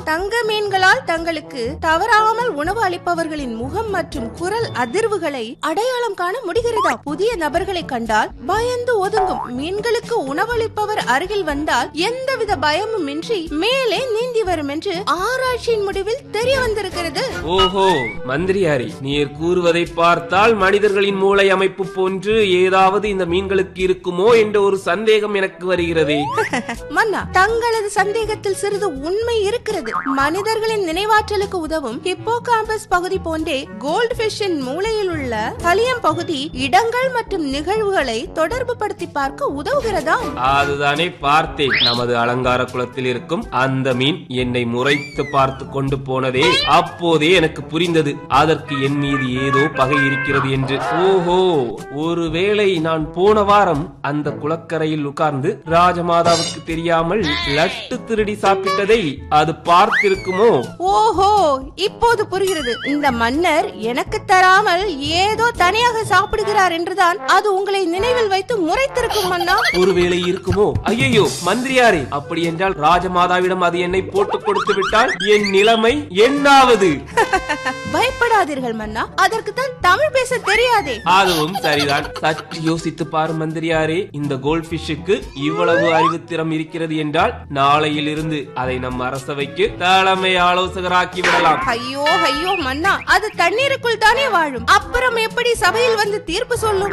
தங்க மீன்களால் தங்களுக்கு தவறாமல் உணவு அளிப்பவர்களின் முகம் மற்றும் குரல் அதிர்வுகளை அடையாளம் காண முடிகிறதா புதிய நபர்களை கண்டால் பயந்து ஒதுங்கும் மீன்களுக்கு உணவளிப்பவர் அருகில் வந்தால் எந்தவித பயமும் இன்றி மேலே நீந்தி வரும் என்று ஆராய்ச்சியின் முடிவில் தெரிய வந்திருக்கிறது ஓஹோ மந்திரியாரி நீர் கூறுவதை பார்த்தால் மனிதர்களின் மூளை அமைப்பு போன்று ஏதாவது இந்த மீன்களுக்கு இருக்குமோ என்ற ஒரு சந்தேகம் எனக்கு வருகிறதே மன்னா தங்களது சந்தேகத்தில் சிறிது உண்மை இருக்கிறது மனிதர்களின் நினைவாற்றலுக்கு உதவும் ஹிப்போகாம்பஸ் பகுதி போன்றே கோல்ட் பிஷின் மூளையில் உள்ள கலியம் பகுதி இடங்கள் மற்றும் நிகழ்வுகளை தொடர்பு படுத்தி பார்க்க உதவுகிறதா அதுதானே பார்த்தேன் நமது அலங்கார குளத்தில் இருக்கும் அந்த மீன் என்னை முறைத்து பார்த்து கொண்டு போனதே அப்போதே எனக்கு புரிந்தது அதற்கு என் மீது ஏதோ பகை இருக்கிறது என்று ஓஹோ ஒருவேளை நான் போன வாரம் அந்த குளக்கரையில் உட்கார்ந்து ராஜமாதாவுக்கு தெரியாமல் லட்டு திருடி சாப்பிட்டதை அது பார்த்திருக்குமோ ஓஹோ இப்போது புரிகிறது இந்த மன்னர் எனக்கு தராமல் ஏதோ தனியாக சாப்பிடுகிறார் என்றுதான் அது உங்களை நினைவில் வைத்து முறைத்திருக்கும் மன்னா ஒருவேளை இருக்குமோ ஐயோ மந்திரியாரே அப்படி என்றால் ராஜமாதாவிடம் அது என்னை போட்டுக் கொடுத்து விட்டால் என் நிலைமை என்னாவது பயப்படாதீர்கள் மன்னா அதற்கு தான் தமிழ் பேச தெரியாதே அதுவும் சரிதான் சற்று யோசித்து பாரு மந்திரியாரே இந்த கோல்ட் பிஷ்ஷுக்கு இவ்வளவு அறிவுத்திறம் இருக்கிறது என்றால் நாளையில் இருந்து அதை நம் அரசவைக்கு தலைமை ஆலோசகராக்கி விடலாம் ஐயோ ஐயோ மன்னா அது தண்ணீருக்குள் தானே வாழும் அப்புறம் எப்படி சபையில் வந்து தீர்ப்பு சொல்லும்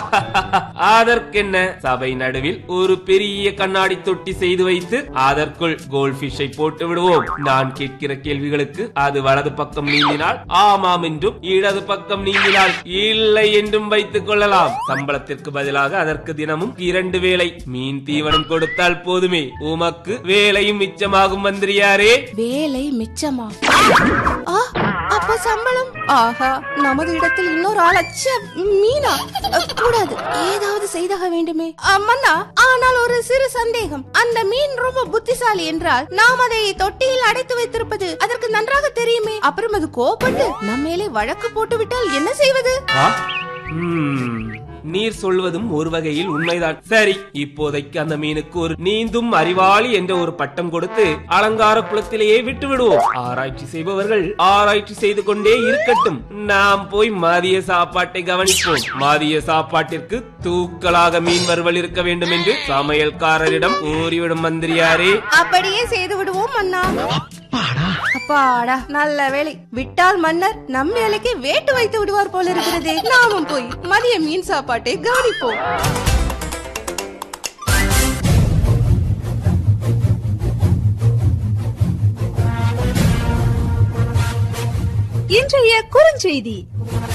அதற்கென்ன சபை நடுவில் ஒரு பெரிய கண்ணாடி தொட்டி செய்து வைத்து அதற்குள் கோல்ட் பிஷ்ஷை போட்டு விடுவோம் நான் கேட்கிற கேள்விகளுக்கு அது வலது பக்கம் நீந்தினால் ஆமாம் என்றும் இடது பக்கம் நீந்தினால் இல்லை என்றும் வைத்துக் கொள்ளலாம் சம்பளத்திற்கு பதிலாக அதற்கு தினமும் இரண்டு வேளை மீன் தீவனம் கொடுத்தால் போதுமே உமக்கு வேலையும் மிச்சமாகும் மந்திரியாரே வேலை மிச்சமா ஆ, அப்ப சம்பளம் ஆஹா நமது இடத்தில் இன்னொரு ஆள் அச்ச மீனா அ, கூடாது ஏதாவது செய்தாக வேண்டுமே அ, மன்னா ஆனால் ஒரு சிறு சந்தேகம் அந்த மீன் ரொம்ப புத்திசாலி என்றால் நாம் அதை தொட்டியில் அடைத்து வைத்திருப்பது அதற்கு நன்றாக தெரியுமே அப்புறம் அது கோபப்பட்டு நம்ம மேலே வழக்கு போட்டு விட்டால் என்ன செய்வது ஆ? ம், நீர் சொல்வதும் ஒரு வகையில் உண்மைதான் சரி இப்போதைக்கு அந்த மீனுக்கு ஒரு நீந்தும் அறிவாளி என்ற ஒரு பட்டம் கொடுத்து அலங்கார குளத்திலேயே விட்டு விடுவோம் ஆராய்ச்சி செய்பவர்கள் ஆராய்ச்சி செய்து கொண்டே இருக்கட்டும் நாம் போய் மதிய சாப்பாட்டை கவனிப்போம் மதிய சாப்பாட்டிற்கு தூக்கலாக மீன் வறுவல் இருக்க வேண்டும் என்று சமையல்காரரிடம் கூறிவிடும் மந்திரியாரே அப்படியே செய்து விடுவோம் மன்னா அப்பாடா நல்ல வேலை விட்டால் மன்னர் நம் வேலைக்கு வேட்டு வைத்து விடுவார் போல இருக்கிறதே நாமும் போய் மதிய மீன் சாப்பாட்டை கவனிப்போம் இன்றைய குறுஞ்செய்தி